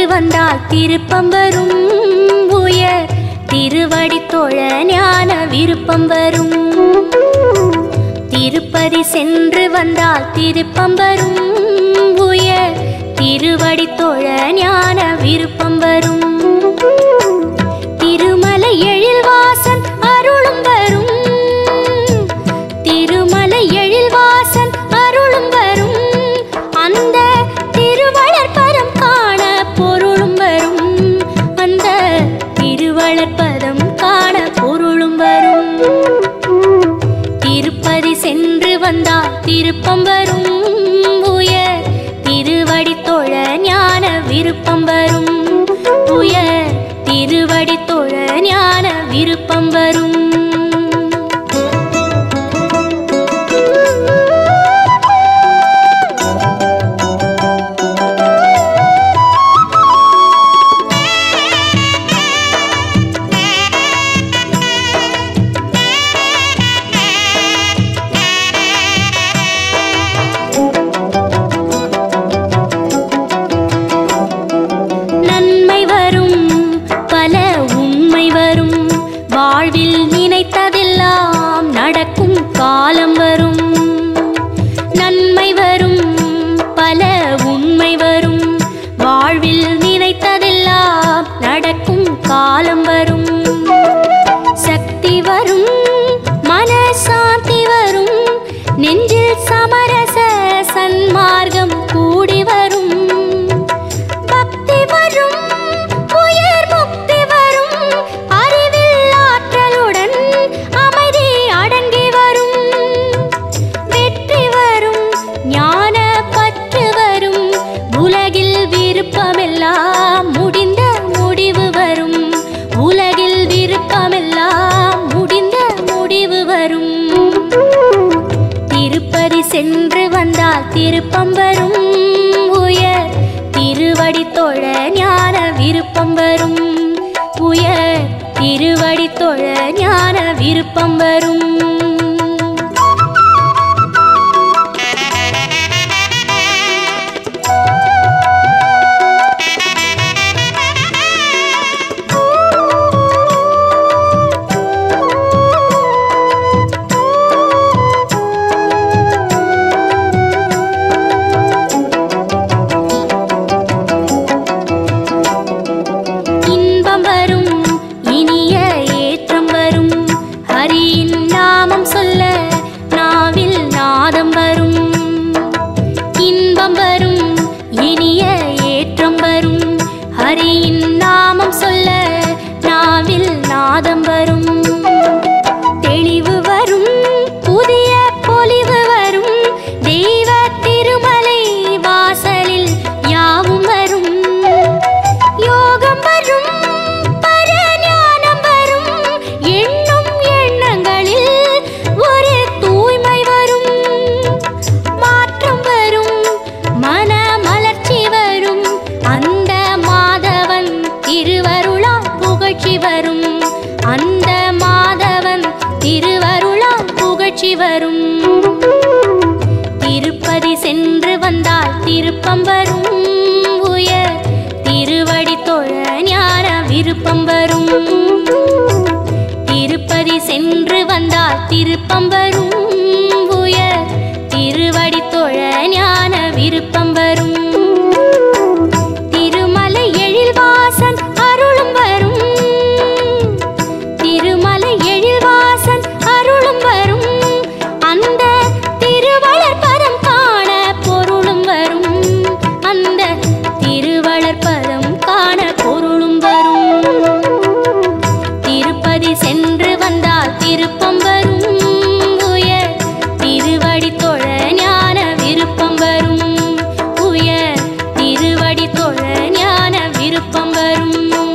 வந்தால் திருப்பம் வரும் உயர் திருவடி தொழ ஞான விருப்பம் வரும் திருப்பதி சென்று வந்தால் திருப்பம் வரும் உயர் திருவடி தொழ ஞான விருப்பம் வரும் திருமலை எழில்வாசன் அருளும் வரும் திருமலை எழில்வாசன் அருளும் வரும் அந்த திருவளர்பதம் காண பொருளும் வரும் அந்த திருவளர்பதம் காண பொருளும் வரும் திருப்பதி சென்று வந்தால் திருப்பம் வரும் உயர் திருவடி தொழ ஞான விருப்பம் வரும் உயர் திருவடி தொழ ஞான விருப்பம் வரும் நன்மை வரும் பல உண்மை வரும் வாழ்வில் நினைத்ததெல்லாம் நடக்கும் காலம் வரும் நன்மை வரும் பல உண்மை வரும் வாழ்வில் நினைத்ததெல்லாம் நடக்கும் காலம் வரும் சக்தி வரும் மனசாந்தி வரும் நெஞ்சில் சமரச சன்மார்க்கம் கூடி வரும் பக்தி வரும் உயர் முக்தி வரும் அறிவில் ஆற்றலுடன் அமைதி அடங்கி வரும் வெற்றி வரும் ஞான பற்று வரும் உலகில் விருப்பமெல்லாம் முடிந்த முடிவு வரும் உலகில் விருப்பமெல்லாம் முடிந்த முடிவு வரும் திருப்பதி சென்று வந்தால் திருப்பம் வரும் உயர் திருவடி தொழ ஞான விருப்பம் வரும் உயர் திருவடி தொழ ஞான விருப்பம் வரும் இன்பம் வரும் இனிய ஏற்றம் வரும் ஹரியின் நாமம் சொல்ல நாவில் நாதம் வரும் இன்பம் வரும் இனிய ஏற்றம் வரும் ஹரியின் நாமம் சொல்ல நாவில் நாதம் வரும் தெளிவு வரும் புதிய பொலிவு வரும் தெய்வ திருமலை வாசலில் யாவும் வரும் யோகம் வரும் பரஞானம் வரும் எண்ணும் எண்ணங்களில் ஒரு தூய்மை வரும் மாற்றம் வரும் மன மலர்ச்சி வரும் அந்த மாதவன் திருவருளா புகழ்ச்சி வரும் அந்த மாதவன் திருவருளா புகழ்ச்சி வரும் திருப்பதி சென்று வந்தால் திருப்பம் வரும் உயர் திருவடி தொழ ஞான விருப்பம் வரும் திருப்பதி சென்று வந்தால் திருப்பம் வரும் உயர் திருவடி தொழ ஞான விருப்பம் வரும் திருமலை எழில்வாசன் அருளும் வரும் திருமலை எழில்வாசன் அருளும் வரும் அந்த திருவளர்பதம் காண பொருளும் வரும் அந்த திருவளர்பதம் காண பொருளும் வரும் திருப்பதி சென்று வந்தால் திருப்பம் வரும் உயர் திருவடி தொழ ஞான விருப்பம் வரும் உயர் திருவடி தொழ ஞான விருப்பம் வரும்